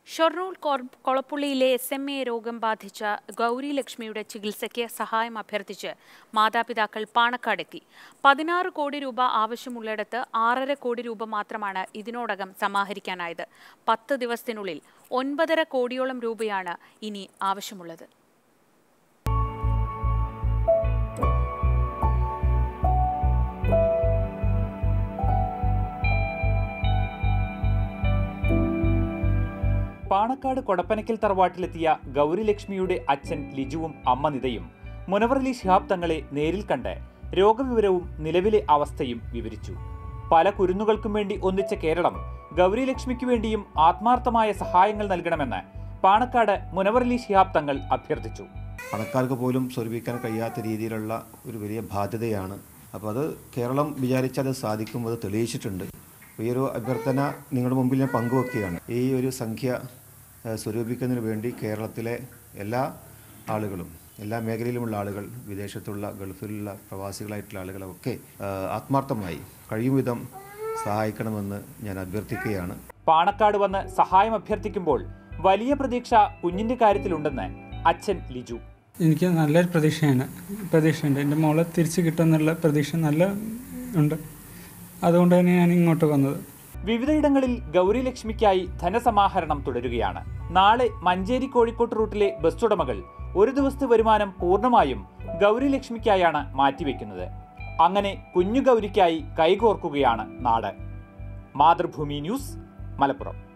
ഷൊർണൂർ കോർ- കൊളപ്പുള്ളിയിലെ S M A രോഗം ബാധിച്ച ഗൗരി ലക്ഷ്മിയുടെ ചികിത്സയ്ക്ക് സഹായം അഭ്യർത്ഥിച്ച് മാതാപിതാക്കൾ പാണക്കാടെത്തി പതിനാറ് കോടി രൂപ ആവശ്യമുള്ളിടത്ത് ആറര കോടി രൂപ മാത്രമാണ് ഇതിനോടകം സമാഹരിക്കാനായത് പത്ത് ദിവസത്തിനുള്ളിൽ ഒൻപതര കോടിയോളം രൂപയാണ് ഇനി ആവശ്യമുള്ളത് പാണക്കാട് കൊടപ്പനക്കൽ തറവാട്ടിലെത്തിയ ഗൗരിലക്ഷ്മിയുടെ അച്ഛൻ ലിജുവും അമ്മ നിതയും മുനവറലി ശിഹാബ് തങ്ങളെ നേരിൽ കണ്ട് രോഗവിവരവും നിലവിലെ അവസ്ഥയും വിവരിച്ചു പല കുരുന്നുകൾക്കും വേണ്ടി ഒന്നിച്ച കേരളം ഗൗരിലക്ഷ്മിക്ക് വേണ്ടിയും ആത്മാർത്ഥമായ സഹായങ്ങൾ നൽകണമെന്ന് പാണക്കാട് മുനവറലി ശിഹാബ് തങ്ങൾ അഭ്യർത്ഥിച്ചു പണക്കാർക്ക് പോലും സ്വരൂപിക്കാൻ കഴിയാത്ത രീതിയിലുള്ള ഒരു വലിയ ബാധ്യതയാണ് അപ്പോൾ അത് കേരളം വിചാരിച്ചാൽ അത് സാധിക്കും അത് തെളിയിച്ചിട്ടുണ്ട് അപ്പോൾ ഈ ഒരു അഭ്യർത്ഥന നിങ്ങളുടെ മുമ്പിൽ ഞാൻ പങ്കുവെക്കുകയാണ് ഈ ഒരു സംഖ്യ ഏഹ്, സ്വരൂപിക്കുന്നതിന് വേണ്ടി കേരളത്തിലെ എല്ലാ ആളുകളും എല്ലാ മേഖലയിലുമുള്ള ആളുകൾ വിദേശത്തുള്ള ഗൾഫിലുള്ള പ്രവാസികളായിട്ടുള്ള ആളുകളൊക്കെ ഏഹ്, ആത്മാർത്ഥമായി കഴിയും വിധം സഹായിക്കണമെന്ന് ഞാൻ അഭ്യർത്ഥിക്കുകയാണ് പാണക്കാട് വന്ന് സഹായം അഭ്യർത്ഥിക്കുമ്പോൾ വലിയ പ്രതീക്ഷ കുഞ്ഞിന്റെ കാര്യത്തിലുണ്ടെന്ന് അച്ഛൻ ലിജു എനിക്ക് നല്ലൊരു പ്രതീക്ഷയാണ് പ്രതീക്ഷയുണ്ട് എൻ്റെ മോളെ തിരിച്ച് കിട്ടുമെന്നുള്ള പ്രതീക്ഷ നല്ല ഉണ്ട് അതുകൊണ്ട് തന്നെ ഞാൻ ഇങ്ങോട്ട് വന്നത് വിവിധയിടങ്ങളിൽ ഗൗരി ലക്ഷ്മിക്കായി ധനസമാഹരണം തുടരുകയാണ് നാളെ മഞ്ചേരി കോഴിക്കോട് റൂട്ടിലെ ബസ് ഉടമകൾ ഒരു ദിവസത്തെ വരുമാനം പൂർണ്ണമായും ഗൗരി ലക്ഷ്മിക്കായാണ് മാറ്റിവെക്കുന്നത് അങ്ങനെ കുഞ്ഞു ഗൗരിക്കായി കൈകോർക്കുകയാണ് നാട് മാതൃഭൂമി ന്യൂസ് മലപ്പുറം